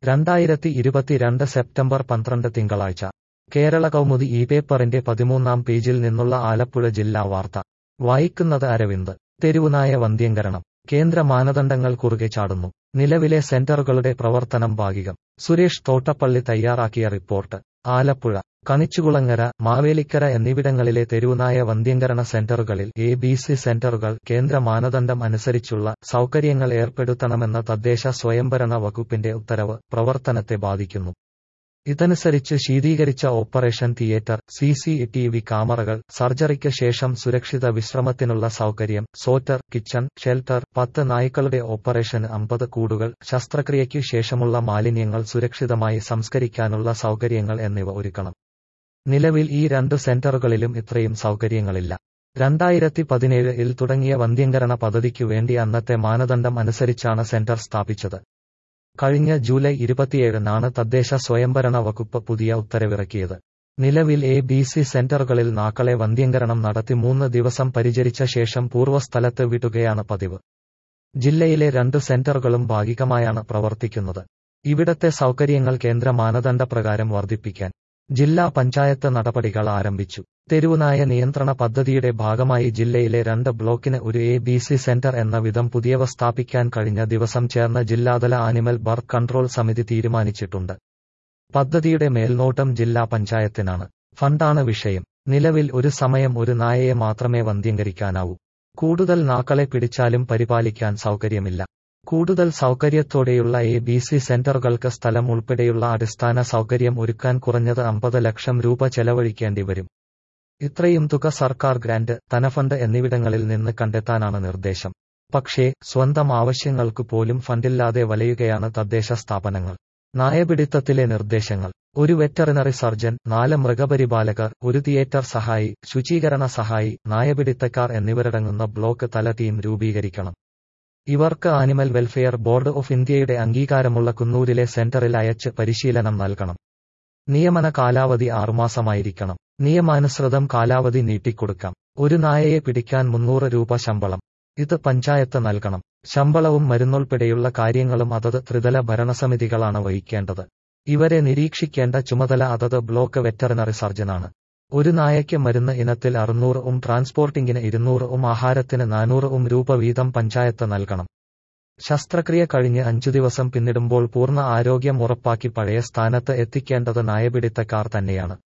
രണ്ടായിരത്തി ഇരുപത്തിരണ്ട് സെപ്റ്റംബർ പന്ത്രണ്ട് തിങ്കളാഴ്ച കേരള കൗമുദി ഈ പേപ്പറിന്റെ പതിമൂന്നാം പേജിൽ നിന്നുള്ള ആലപ്പുഴ ജില്ലാ വാർത്ത വായിക്കുന്നത് അരവിന്ദ് തെരുവുനായ വന്ധ്യംകരണം കേന്ദ്ര മാനദണ്ഡങ്ങൾ കുറുകെ ചാടുന്നു നിലവിലെ സെന്ററുകളുടെ പ്രവർത്തനം ഭാഗികം സുരേഷ് തോട്ടപ്പള്ളി തയ്യാറാക്കിയ റിപ്പോർട്ട് ആലപ്പുഴ കണിച്ചുകുളങ്ങര മാവേലിക്കര എന്നിവിടങ്ങളിലെ തെരുവുനായ വന്ധ്യംകരണ സെന്ററുകളിൽ എ ബി സി സെന്ററുകൾ കേന്ദ്ര മാനദണ്ഡം അനുസരിച്ചുള്ള സൗകര്യങ്ങൾ ഏർപ്പെടുത്തണമെന്ന തദ്ദേശ സ്വയംഭരണ വകുപ്പിന്റെ ഉത്തരവ് പ്രവർത്തനത്തെ ബാധിക്കുന്നു ഇതനുസരിച്ച് ശീതീകരിച്ച operation theatre C C T V ക്യാമറകൾ സർജറിക്ക് ശേഷം സുരക്ഷിത വിശ്രമത്തിനുള്ള സൗകര്യം സോറ്റർ കിച്ചൺ ഷെൽട്ടർ പത്ത് നായ്ക്കളുടെ ഓപ്പറേഷന് അമ്പത് കൂടുകൾ ശസ്ത്രക്രിയയ്ക്കു ശേഷമുള്ള മാലിന്യങ്ങൾ സുരക്ഷിതമായി സംസ്കരിക്കാനുള്ള സൗകര്യങ്ങൾ എന്നിവ ഒരുക്കണം നിലവിൽ ഈ രണ്ട് സെന്ററുകളിലും ഇത്രയും സൗകര്യങ്ങളില്ല രണ്ടായിരത്തി പതിനേഴിൽ തുടങ്ങിയ വന്ധ്യംകരണ പദ്ധതിക്കു വേണ്ടി അന്നത്തെ മാനദണ്ഡം അനുസരിച്ചാണ് സെന്റർ സ്ഥാപിച്ചത് കഴിഞ്ഞ ജൂലൈ ഇരുപത്തിയേഴിനാണ് തദ്ദേശ സ്വയംഭരണ വകുപ്പ് പുതിയ ഉത്തരവിറക്കിയത് നിലവിൽ എ ബി സി സെന്ററുകളിൽ നാക്കളെ വന്ധ്യംകരണം നടത്തി മൂന്ന് ദിവസം പരിചരിച്ച ശേഷം പൂർവ്വസ്ഥലത്ത് വിടുകയാണ് പതിവ് ജില്ലയിലെ രണ്ട് സെന്ററുകളും ഭാഗികമായാണ് പ്രവർത്തിക്കുന്നത് ഇവിടത്തെ സൗകര്യങ്ങൾ കേന്ദ്ര മാനദണ്ഡപ്രകാരം വർദ്ധിപ്പിക്കാൻ ജില്ലാ പഞ്ചായത്ത് നടപടികൾ ആരംഭിച്ചു തെരുവുനായ നിയന്ത്രണ പദ്ധതിയുടെ ഭാഗമായി ജില്ലയിലെ രണ്ട് ബ്ലോക്കിന് ഒരു എ ബി സി സെന്റർ എന്ന വിധം പുതിയവ സ്ഥാപിക്കാൻ കഴിഞ്ഞ ദിവസം ചേർന്ന ജില്ലാതല ആനിമൽ ബർത്ത് കൺട്രോൾ സമിതി തീരുമാനിച്ചിട്ടുണ്ട് പദ്ധതിയുടെ മേൽനോട്ടം ജില്ലാ പഞ്ചായത്തിനാണ് ഫണ്ടാണ് വിഷയം നിലവിൽ ഒരു സമയം ഒരു നായയെ മാത്രമേ വന്ധ്യംകരിക്കാനാവൂ കൂടുതൽ നാക്കളെ പിടിച്ചാലും പരിപാലിക്കാൻ സൗകര്യമില്ല കൂടുതൽ സൗകര്യത്തോടെയുള്ള എ ബി സി സെന്ററുകൾക്ക് സ്ഥലം ഉൾപ്പെടെയുള്ള അടിസ്ഥാന സൗകര്യം ഒരുക്കാൻ കുറഞ്ഞത് അമ്പത് ലക്ഷം രൂപ ചെലവഴിക്കേണ്ടി വരും ഇത്രയും തുക സർക്കാർ ഗ്രാന്റ് ധനഫണ്ട് എന്നിവിടങ്ങളിൽ നിന്ന് കണ്ടെത്താനാണ് നിർദ്ദേശം പക്ഷേ സ്വന്തം ആവശ്യങ്ങൾക്ക് പോലും ഫണ്ടില്ലാതെ വലയുകയാണ് തദ്ദേശ സ്ഥാപനങ്ങൾ നായപിടിത്തത്തിലെ നിർദ്ദേശങ്ങൾ ഒരു വെറ്ററിനറി സർജൻ നാല് മൃഗപരിപാലകർ ഒരു തിയേറ്റർ സഹായി ശുചീകരണ സഹായി നായപിടിത്തക്കാർ എന്നിവരടങ്ങുന്ന ബ്ലോക്ക് തല ടീം രൂപീകരിക്കണം ഇവർക്ക് ആനിമൽ വെൽഫെയർ ബോർഡ് ഓഫ് ഇന്ത്യയുടെ അംഗീകാരമുള്ള കുന്നൂരിലെ സെന്ററിൽ അയച്ച് പരിശീലനം നൽകണം നിയമന കാലാവധി ആറുമാസമായിരിക്കണം നിയമാനുസൃതം കാലാവധി നീട്ടിക്കൊടുക്കാം ഒരു നായയെ പിടിക്കാൻ മുന്നൂറ് രൂപ ശമ്പളം ഇത് പഞ്ചായത്ത് നൽകണം ശമ്പളവും മരുന്നുൾപ്പെടെയുള്ള കാര്യങ്ങളും അതത് ത്രിതല ഭരണസമിതികളാണ് വഹിക്കേണ്ടത് ഇവരെ നിരീക്ഷിക്കേണ്ട ചുമതല അതത് ബ്ലോക്ക് വെറ്ററിനറി സർജനാണ് ഒരു നായയ്ക്ക് മരുന്ന് ഇനത്തിൽ അറുന്നൂറ് ഉം ട്രാൻസ്പോർട്ടിംഗിന് ഇരുന്നൂറ് ഉം ആഹാരത്തിന് നാനൂറ് ഉം രൂപ വീതം പഞ്ചായത്ത് നൽകണം ശസ്ത്രക്രിയ കഴിഞ്ഞ് അഞ്ചു ദിവസം പിന്നിടുമ്പോൾ പൂർണ്ണ ആരോഗ്യം ഉറപ്പാക്കി പഴയ സ്ഥാനത്ത് എത്തിക്കേണ്ടത് നായപിടിത്തക്കാർ തന്നെയാണ്